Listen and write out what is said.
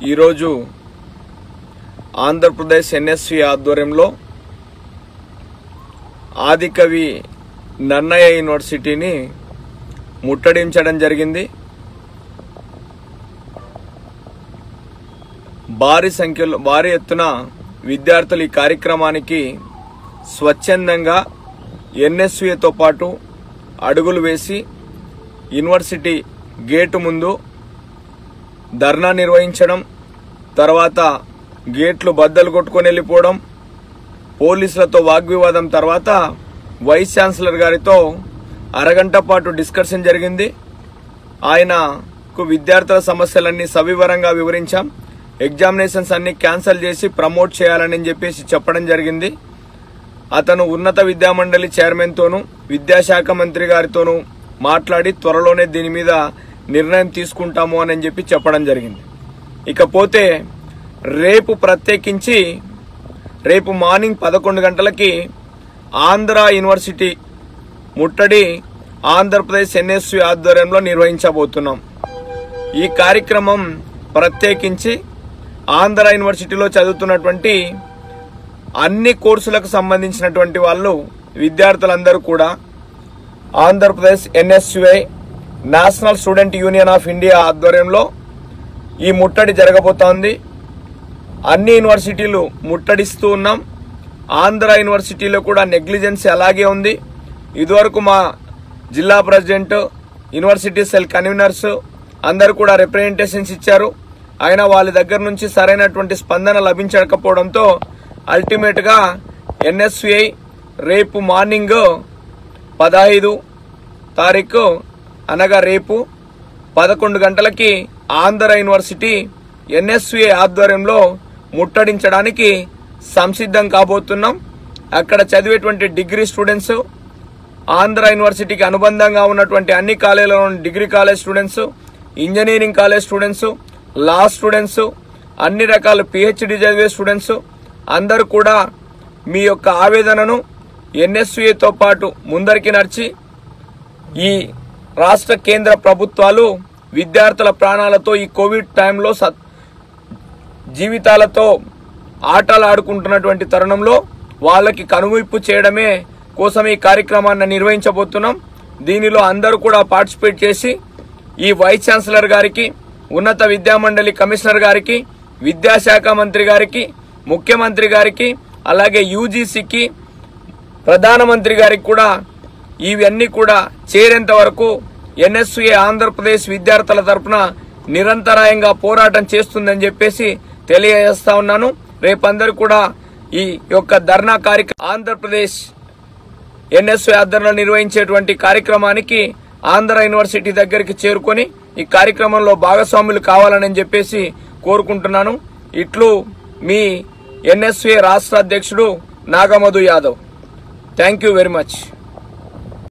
ఈరోజు ఆంధ్రప్రదేశ్ ఎన్ఎస్వి ఆధ్వర్యంలో ఆదికవి నన్నయ్య యూనివర్సిటీని ముట్టడించడం జరిగింది భారీ సంఖ్యలో భారీ ఎత్తున విద్యార్థులు ఈ కార్యక్రమానికి స్వచ్ఛందంగా ఎన్ఎస్వితో పాటు అడుగులు వేసి యూనివర్సిటీ గేటు ముందు ధర్నా నిర్వహించడం తర్వాత గేట్లు బద్దలు కొట్టుకొని వెళ్ళిపోవడం పోలీసులతో వాగ్వివాదం తర్వాత వైస్ ఛాన్సలర్ గారితో అరగంట పాటు డిస్కషన్ జరిగింది ఆయనకు విద్యార్థుల సమస్యలన్నీ సవివరంగా వివరించాం ఎగ్జామినేషన్స్ అన్ని క్యాన్సిల్ చేసి ప్రమోట్ చేయాలని చెప్పేసి చెప్పడం జరిగింది అతను ఉన్నత విద్యామండలి చైర్మన్తోనూ విద్యాశాఖ మంత్రి గారితోనూ మాట్లాడి త్వరలోనే దీని మీద నిర్ణయం తీసుకుంటాము అని చెప్పి చెప్పడం జరిగింది ఇకపోతే రేపు ప్రత్యేకించి రేపు మార్నింగ్ పదకొండు గంటలకి ఆంధ్ర యూనివర్సిటీ ముట్టడి ఆంధ్రప్రదేశ్ ఎన్ఎస్యు ఆధ్వర్యంలో నిర్వహించబోతున్నాం ఈ కార్యక్రమం ప్రత్యేకించి ఆంధ్ర యూనివర్సిటీలో చదువుతున్నటువంటి అన్ని కోర్సులకు సంబంధించినటువంటి వాళ్ళు విద్యార్థులందరూ కూడా Andhra Pradesh N S U I national student union of India ఆధ్వర్యంలో ఈ ముట్టడి జరగబోతోంది అన్ని యూనివర్సిటీలు ముట్టడిస్తూ ఉన్నాం ఆంధ్ర యూనివర్సిటీలో కూడా నెగ్లిజెన్సీ అలాగే ఉంది ఇదివరకు మా జిల్లా ప్రెసిడెంట్ యూనివర్సిటీ సెల్ కన్వీనర్స్ అందరు కూడా రిప్రజెంటేషన్స్ ఇచ్చారు అయినా వాళ్ళ దగ్గర నుంచి సరైనటువంటి స్పందన లభించకపోవడంతో అల్టిమేట్ గా ఎన్ఎస్విఐ రేపు మార్నింగ్ పదహైదు తారీఖు అనగా రేపు పదకొండు గంటలకి ఆంధ్ర యూనివర్సిటీ ఎన్ఎస్విఐ ఆధ్వర్యంలో ముట్టడించడానికి సంసిద్ధం కాబోతున్నాం అక్కడ చదివేటువంటి డిగ్రీ స్టూడెంట్స్ ఆంధ్ర యూనివర్సిటీకి అనుబంధంగా ఉన్నటువంటి అన్ని కాలేజీలోని degree college students engineering college students law students అన్ని రకాల పిహెచ్డి చదివే స్టూడెంట్స్ అందరూ కూడా మీ యొక్క ఆవేదనను ఎన్ఎస్యుతో పాటు ముందరికి నడిచి ఈ రాష్ట్ర కేంద్ర ప్రభుత్వాలు విద్యార్థుల ప్రాణాలతో ఈ కోవిడ్ టైంలో సత్ జీవితాలతో ఆటలు ఆడుకుంటున్నటువంటి తరుణంలో వాళ్ళకి కనువిప్పు చేయడమే కోసం ఈ కార్యక్రమాన్ని నిర్వహించబోతున్నాం దీనిలో అందరూ కూడా పార్టిసిపేట్ చేసి ఈ వైస్ ఛాన్సలర్ గారికి ఉన్నత విద్యామండలి కమిషనర్ గారికి విద్యాశాఖ మంత్రి గారికి ముఖ్యమంత్రి గారికి అలాగే యూజీసీకి ప్రధానమంత్రి గారికి కూడా ఇవన్నీ కూడా చేరేంత వరకు ఎన్ఎస్ఏ ఆంధ్రప్రదేశ్ విద్యార్థుల తరపున నిరంతరాయంగా పోరాటం చేస్తుందని చెప్పేసి తెలియజేస్తా ఉన్నాను రేపందరూ కూడా ఈ యొక్క ధర్నా కార్యక్రమం ఆంధ్రప్రదేశ్ ఎన్ఎస్ఏ ఆధ్వర్యంలో నిర్వహించేటువంటి కార్యక్రమానికి ఆంధ్ర యూనివర్సిటీ దగ్గరికి చేరుకొని ఈ కార్యక్రమంలో భాగస్వాములు కావాలని చెప్పేసి కోరుకుంటున్నాను ఇట్లు మీ ఎన్ఎస్ఏ రాష్ట్ర అధ్యక్షుడు Nagamadhu Yadav thank you very much